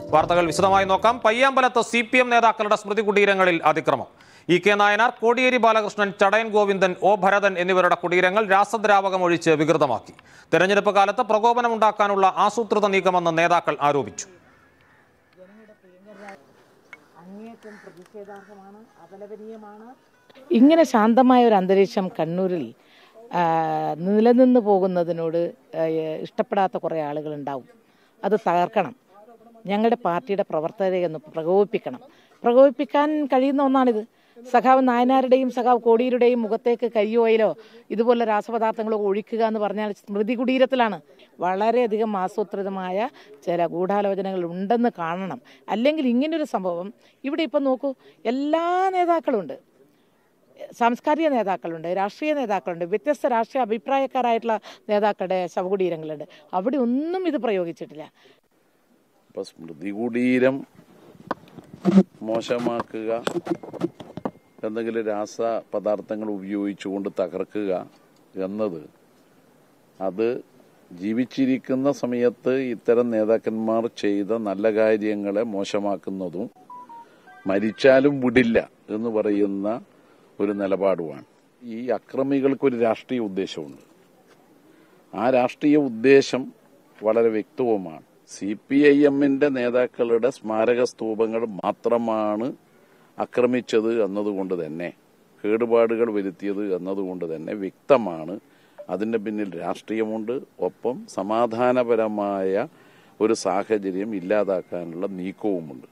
വാർത്തകൾ വിശദമായി നോക്കാം പയ്യാമ്പലത്ത് സി പി എം നേതാക്കളുടെ സ്മൃതി കുടീരങ്ങളിൽ അതിക്രമം E K Nayanar Kodiyeri Balakrishnan Chadayan Govindan O Bharathan എന്നിവരുടെ കുടീരങ്ങൾ രാസദ്രാവകം ഒഴിച്ച് വികൃതമാക്കി തെരഞ്ഞെടുപ്പ് കാലത്ത് പ്രകോപനമുണ്ടാക്കാനുള്ള ആസൂത്രിത നീക്കമെന്ന് നേതാക്കൾ ആരോപിച്ചു അങ്ങേയറ്റം പ്രതിഷേധാർഹമാണ് അപലപനീയമാണ് ഇങ്ങനെ ശാന്തമായ ഒരു അന്തരീക്ഷം കണ്ണൂരിൽ ആ, നിലനിന്ന് പോകുന്നതിനോട് ആ, ഇഷ്ടപ്പെടാത്ത കുറേ ആളുകളുണ്ടാവും അത് തകർക്കണം ഞങ്ങളുടെ പാർട്ടിയുടെ പ്രവർത്തകരെ ഒന്ന് പ്രകോപിപ്പിക്കണം പ്രകോപിപ്പിക്കാൻ കഴിയുന്ന ഒന്നാണിത് സഖാവ് നായനാരുടെയും സഖാവ് കോടിയുടെയും മുഖത്തേക്ക് കരിയോയിലോ ഇതുപോലെ രാസപദാർത്ഥങ്ങളോ ഒഴിക്കുക എന്ന് പറഞ്ഞാൽ സ്മൃതി കുടീരത്തിലാണ് വളരെയധികം ആസൂത്രിതമായ ചില ഗൂഢാലോചനകൾ ഉണ്ടെന്ന് കാണണം അല്ലെങ്കിൽ ഇങ്ങനൊരു സംഭവം ഇവിടെ ഇപ്പം നോക്കൂ എല്ലാ നേതാക്കളും ഉണ്ട് സാംസ്കാരിക നേതാക്കളുണ്ട് രാഷ്ട്രീയ നേതാക്കളുണ്ട് വ്യത്യസ്ത രാഷ്ട്രീയ അഭിപ്രായക്കാരായിട്ടുള്ള നേതാക്കളുടെ ശവകുടീരങ്ങളുണ്ട് അവിടെ ഒന്നും ഇത് പ്രയോഗിച്ചിട്ടില്ല ഇപ്പൊ സ്മൃതി കുടീരം മോശമാക്കുക എന്തെങ്കിലും രാസ പദാർത്ഥങ്ങൾ ഉപയോഗിച്ചുകൊണ്ട് തകർക്കുക എന്നത് അത് ജീവിച്ചിരിക്കുന്ന സമയത്ത് ഇത്തരം നേതാക്കന്മാർ ചെയ്ത നല്ല കാര്യങ്ങളെ മോശമാക്കുന്നതും മരിച്ചാലും വിടില്ല എന്ന് പറയുന്ന ഒരു നിലപാടുമാണ് ഈ അക്രമികൾക്കൊരു രാഷ്ട്രീയ ഉദ്ദേശമുണ്ട് ആ രാഷ്ട്രീയ ഉദ്ദേശം വളരെ വ്യക്തവുമാണ് സി പി ഐ എമ്മിന്റെ നേതാക്കളുടെ സ്മാരക സ്തൂപങ്ങൾ മാത്രമാണ് ആക്രമിച്ചത് എന്നതുകൊണ്ട് തന്നെ കേടുപാടുകൾ വരുത്തിയത് എന്നതുകൊണ്ട് തന്നെ വ്യക്തമാണ് അതിന്റെ പിന്നിൽ രാഷ്ട്രീയമുണ്ട് ഒപ്പം സമാധാനപരമായ ഒരു സാഹചര്യം ഇല്ലാതാക്കാനുള്ള നീക്കവുമുണ്ട്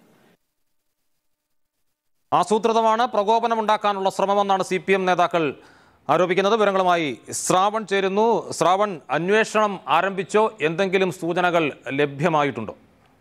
ആസൂത്രിതമാണ് പ്രകോപനമുണ്ടാക്കാനുള്ള ശ്രമമെന്നാണ് സി പി എം നേതാക്കൾ ആരോപിക്കുന്നത് വിവരങ്ങളുമായി ശ്രാവൺ ചേരുന്നു ശ്രാവൺ അന്വേഷണം ആരംഭിച്ചോ എന്തെങ്കിലും സൂചനകൾ ലഭ്യമായിട്ടുണ്ടോ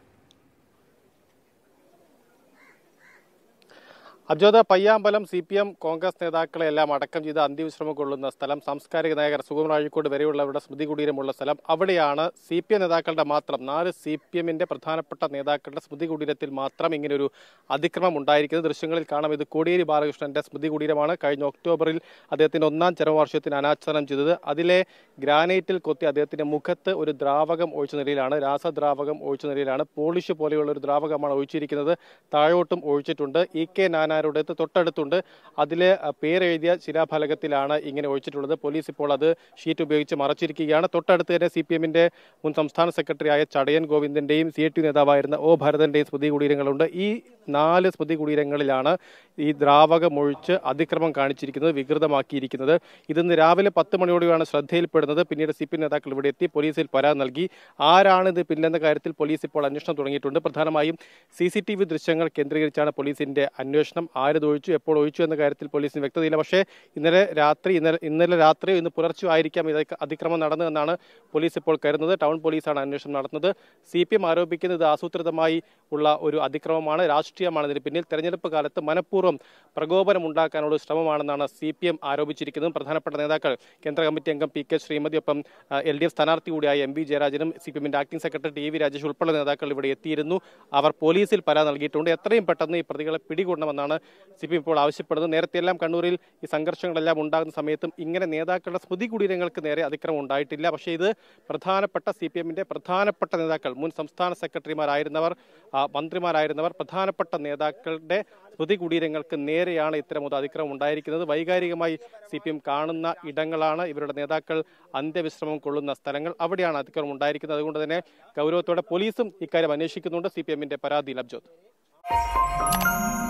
അജോദ Payyambalam C P M Congress നേതാക്കളെ എല്ലാം അടക്കം ചെയ്ത് അന്ത്യവിശ്രമം കൊള്ളുന്ന സ്ഥലം സാംസ്കാരിക നായകർ സുഗമൻ അഴീക്കോട് വരെയുള്ളവരുടെ സ്മൃതി കുടീരമുള്ള സ്ഥലം അവിടെയാണ് സി പി എം നേതാക്കളുടെ മാത്രം നാല് സി പി എമ്മിന്റെ പ്രധാനപ്പെട്ട നേതാക്കളുടെ സ്മൃതി കുടീരത്തിൽ മാത്രം ഇങ്ങനൊരു അതിക്രമം ഉണ്ടായിരിക്കുന്നത് ദൃശ്യങ്ങളിൽ കാണാം ഇത് കോടിയേരി ബാലകൃഷ്ണന്റെ സ്മൃതി കുടീരമാണ് കഴിഞ്ഞ ഒക്ടോബറിൽ അദ്ദേഹത്തിന്റെ ഒന്നാം ചരമവാർഷികത്തിന് അനാച്ഛാദനം ചെയ്തത് അതിലെ ഗ്രാനൈറ്റിൽ കൊത്തി അദ്ദേഹത്തിന്റെ മുഖത്ത് ഒരു ദ്രാവകം ഒഴിച്ച നിലയിലാണ് രാസദ്രാവകം ഒഴിച്ച നിലയിലാണ് പോളിഷ് പോലെയുള്ള ഒരു ദ്രാവകമാണ് ഒഴിച്ചിരിക്കുന്നത് താഴോട്ടും ഒഴിച്ചിട്ടുണ്ട് ഇ കെ നാനാരുടെ തൊട്ടടുത്തുണ്ട് അതിലെ അഹ്, പേരെഴുതിയ ശിലാഫലകത്തിലാണ് ഇങ്ങനെ ഒഴിച്ചിട്ടുള്ളത് പോലീസ് ഇപ്പോൾ അത് ഷീറ്റ് ഉപയോഗിച്ച് മറച്ചിരിക്കുകയാണ് തൊട്ടടുത്ത് തന്നെ സി പി എമ്മിന്റെ മുൻ സംസ്ഥാന സെക്രട്ടറിയായ ചടയൻ ഗോവിന്ദന്റെയും സി ടി നേതാവായിരുന്ന ഒ ഭരതന്റെയും സ്മൃതി കുടീരങ്ങളുണ്ട് ഈ നാല് സ്മൃതി കുടീരങ്ങളിലാണ് ഈ ദ്രാവകമൊഴിച്ച് അതിക്രമം കാണിച്ചിരിക്കുന്നത് വികൃതമാക്കിയിരിക്കുന്നത് ഇതിന്ന് രാവിലെ പത്ത് മണിയോടെയാണ് ശ്രദ്ധയിൽപ്പെടുന്നത് പിന്നീട് സി പി നേതാക്കൾ ഇവിടെ എത്തി പോലീസിൽ പരാതി നൽകി ആരാണ് ഇത് പിന്നിലെന്ന കാര്യത്തിൽ പോലീസ് ഇപ്പോൾ അന്വേഷണം തുടങ്ങിയിട്ടുണ്ട് പ്രധാനമായും സി സി ടി വി ദൃശ്യങ്ങൾ കേന്ദ്രീകരിച്ചാണ് പോലീസിന്റെ അന്വേഷണം ആര് ഇത് ഒഴിച്ചു എപ്പോൾ ഒഴിച്ചു എന്ന കാര്യത്തിൽ പോലീസിന് വ്യക്തതയില്ല പക്ഷേ ഇന്നലെ രാത്രി ഇന്നലെ ഇന്നലെ രാത്രി ഇന്ന് പുലർച്ചെ ആയിരിക്കാം ഇത് അതിക്രമം നടന്നതെന്നാണ് പോലീസ് ഇപ്പോൾ കരുതുന്നത് ടൗൺ പോലീസാണ് അന്വേഷണം നടത്തുന്നത് സി പി എം ആരോപിക്കുന്നത് ആസൂത്രിതമായി ഉള്ള ഒരു അതിക്രമമാണ് രാഷ്ട്രീയമാണ് ഇതിന് പിന്നിൽ തെരഞ്ഞെടുപ്പ് കാലത്ത് മനഃപൂർവ്വം പ്രകോപനം ഉണ്ടാക്കാനുള്ള ഒരു ശ്രമമാണെന്നാണ് സി പി എം ആരോപിച്ചിരിക്കുന്നത് പ്രധാനപ്പെട്ട നേതാക്കൾ കേന്ദ്ര കമ്മിറ്റി അംഗം പി കെ ശ്രീമതി ഒപ്പം എൽ ഡി എഫ് സ്ഥാനാർത്ഥി കൂടിയായ എം വി ജയരാജനും സി പി എമ്മിന്റെ acting secretary T V Rajesh ഉൾപ്പെടെ നേതാക്കൾ ഇവിടെ എത്തിയിരുന്നു അവർ പോലീസിൽ പരാതി നൽകിയിട്ടുണ്ട് എത്രയും പെട്ടെന്ന് ഈ പ്രതികളെ പിടികൂടണമെന്നാണ് സി പി എം ഇപ്പോൾ ആവശ്യപ്പെടുന്നത് നേരത്തെയെല്ലാം കണ്ണൂരിൽ ഈ സംഘർഷങ്ങളെല്ലാം ഉണ്ടാകുന്ന സമയത്തും ഇങ്ങനെ നേതാക്കളുടെ സ്മൃതി കുടീരങ്ങൾക്ക് നേരെ അതിക്രമം ഉണ്ടായിട്ടില്ല പക്ഷേ ഇത് പ്രധാനപ്പെട്ട സി പി എമ്മിന്റെ പ്രധാനപ്പെട്ട നേതാക്കൾ മുൻ സംസ്ഥാന സെക്രട്ടറിമാരായിരുന്നവർ ആ, മന്ത്രിമാരായിരുന്നവർ പ്രധാനപ്പെട്ട നേതാക്കളുടെ സ്മൃതി കുടീരങ്ങൾക്ക് നേരെയാണ് ഇത്തരം ഒരു അതിക്രമം ഉണ്ടായിരിക്കുന്നത് വൈകാരികമായി സി പി എം കാണുന്ന ഇടങ്ങളാണ് ഇവരുടെ നേതാക്കൾ അന്ത്യവിശ്രമം കൊള്ളുന്ന സ്ഥലങ്ങൾ അവിടെയാണ് അതിക്രമം ഉണ്ടായിരിക്കുന്നത് അതുകൊണ്ട് തന്നെ ഗൗരവത്തോടെ പോലീസും ഇക്കാര്യം അന്വേഷിക്കുന്നുണ്ട് സി പി എമ്മിന്റെ പരാതിയിൽ അബ്ജോദ്